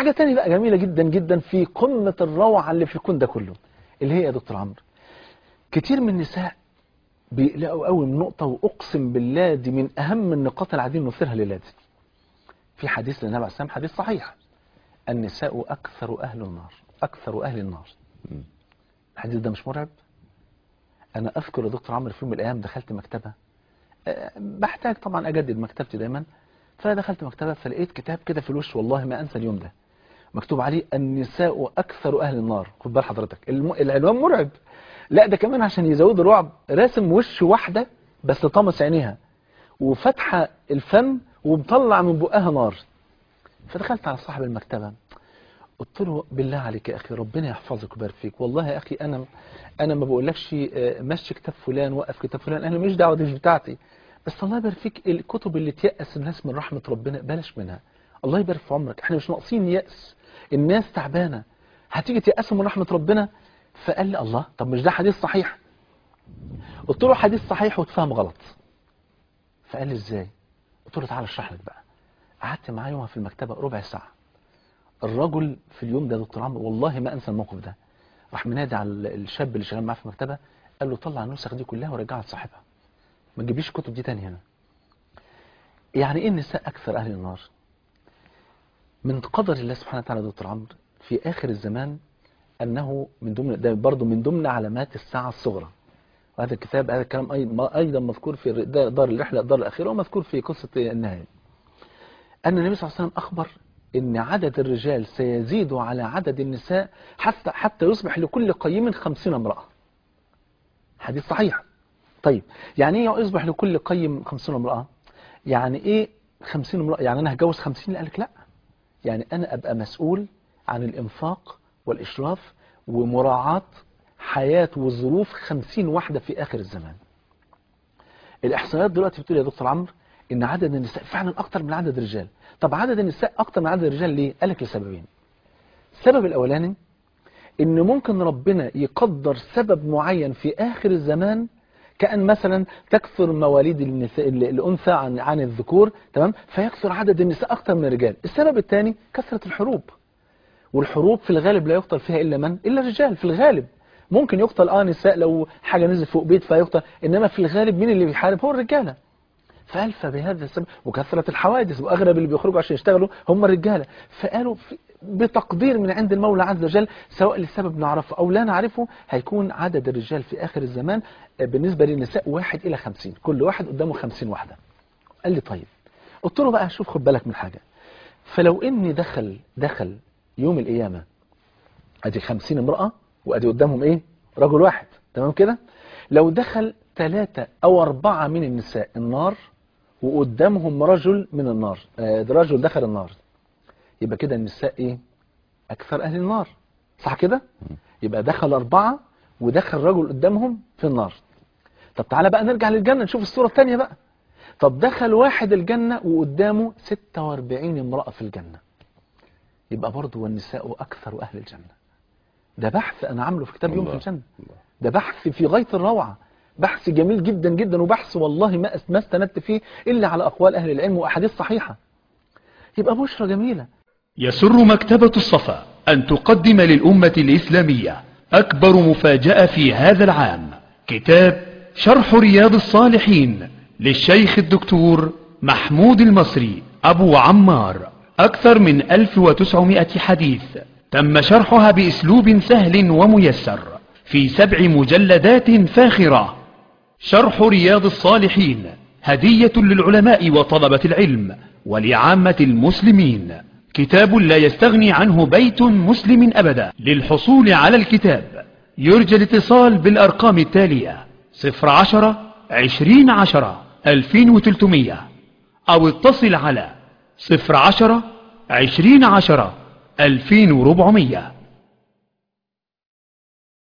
حاجة تانية بقى جميلة جدا جدا في قمة الروعة اللي في الكون ده كله اللي هي يا دكتور عمرو كتير من النساء بيقلقوا قوي من نقطة وأقسم بالله دي من أهم النقاط اللي عايزين نثيرها لله دي. في حديث للنبي عليه السلام حديث صحيح النساء أكثر أهل النار أكثر أهل النار الحديث ده مش مرعب أنا أذكر يا دكتور عمرو في يوم من الأيام دخلت مكتبة أه، بحتاج طبعا أجدد مكتبتي دايما فدخلت مكتبة فلقيت كتاب كده في الوش والله ما أنسى اليوم ده مكتوب عليه النساء أكثر أهل النار خد بال حضرتك الم... العنوان مرعب لا ده كمان عشان يزودوا الرعب راسم وش واحدة بس طمس عينيها وفتحة الفم ومطلع من بقها نار فدخلت على صاحب المكتبة قلت له بالله عليك يا أخي ربنا يحفظك ويبارك فيك والله يا أخي أنا أنا ما بقولكش آه، مشي كتاب فلان وقف كتاب فلان أنا مش دعوة دي مش بتاعتي بس الله يبارك فيك الكتب اللي تيأس الناس من رحمة ربنا بلاش منها الله يبارك في عمرك احنا مش ناقصين يأس الناس تعبانة هتيجي تيأسوا من رحمة ربنا فقال لي الله طب مش ده حديث صحيح قلت له حديث صحيح واتفهم غلط فقال لي ازاي قلت له تعالى اشرح لك بقى قعدت معاه يومها في المكتبة ربع ساعة الرجل في اليوم ده يا دكتور عمرو والله ما انسى الموقف ده راح منادي على الشاب اللي شغال معاه في المكتبة قال له طلع النسخ دي كلها ورجعها لصاحبها ما تجيبليش الكتب دي تاني هنا يعني ايه النساء اكثر اهل النار من قدر الله سبحانه وتعالى يا دكتور عمرو في اخر الزمان انه من ضمن ده برضه من ضمن علامات الساعه الصغرى وهذا الكتاب هذا الكلام أي- ايضا مذكور في دار الرحله الدار الاخيره ومذكور في قصه النهايه ان النبي صلى الله عليه وسلم اخبر ان عدد الرجال سيزيد على عدد النساء حتى حتى يصبح لكل قيم خمسين امراه حديث صحيح طيب يعني ايه يصبح لكل قيم خمسين امراه يعني ايه خمسين امراه يعني انا هتجوز خمسين قالك لا يعني أنا أبقى مسؤول عن الإنفاق والإشراف ومراعاة حياة وظروف خمسين واحدة في آخر الزمان الإحصائيات دلوقتي بتقول يا دكتور عمرو إن عدد النساء فعلا أكتر من عدد الرجال طب عدد النساء أكتر من عدد الرجال ليه؟ قالك لسببين السبب الأولاني إن ممكن ربنا يقدر سبب معين في آخر الزمان كأن مثلا تكثر مواليد النساء الأنثى عن عن الذكور تمام فيكثر عدد النساء أكثر من الرجال السبب الثاني كثرة الحروب والحروب في الغالب لا يقتل فيها إلا من إلا الرجال في الغالب ممكن يقتل اه نساء لو حاجة نزل فوق بيت فيقتل إنما في الغالب مين اللي بيحارب هو الرجالة فقال فبهذا السبب وكثرة الحوادث وأغلب اللي بيخرجوا عشان يشتغلوا هم الرجالة فقالوا في بتقدير من عند المولى عز وجل سواء لسبب نعرفه أو لا نعرفه هيكون عدد الرجال في آخر الزمان بالنسبة للنساء واحد إلى خمسين كل واحد قدامه خمسين واحدة قال لي طيب قلت له بقى شوف خد بالك من حاجة فلو إني دخل دخل يوم القيامة أدي خمسين امرأة وأدي قدامهم إيه رجل واحد تمام كده لو دخل ثلاثة أو أربعة من النساء النار وقدامهم رجل من النار آه رجل دخل النار يبقى كده النساء ايه اكثر اهل النار صح كده يبقى دخل اربعة ودخل رجل قدامهم في النار طب تعالى بقى نرجع للجنة نشوف الصورة الثانية بقى طب دخل واحد الجنة وقدامه 46 امرأة في الجنة يبقى برضه والنساء اكثر اهل الجنة ده بحث انا عامله في كتاب يوم في الجنة ده بحث في غاية الروعة بحث جميل جدا جدا وبحث والله ما ما استندت فيه الا على اقوال اهل العلم واحاديث صحيحة يبقى بشرى جميلة يسر مكتبة الصفا أن تقدم للأمة الإسلامية أكبر مفاجأة في هذا العام كتاب شرح رياض الصالحين للشيخ الدكتور محمود المصري أبو عمار أكثر من 1900 حديث تم شرحها بأسلوب سهل وميسر في سبع مجلدات فاخرة شرح رياض الصالحين هدية للعلماء وطلبة العلم ولعامة المسلمين كتاب لا يستغني عنه بيت مسلم أبدا للحصول على الكتاب يرجى الاتصال بالأرقام التالية صفر عشرة عشرين عشرة ألفين وتلتمية أو اتصل على صفر عشرة عشرين عشرة ألفين وربعمية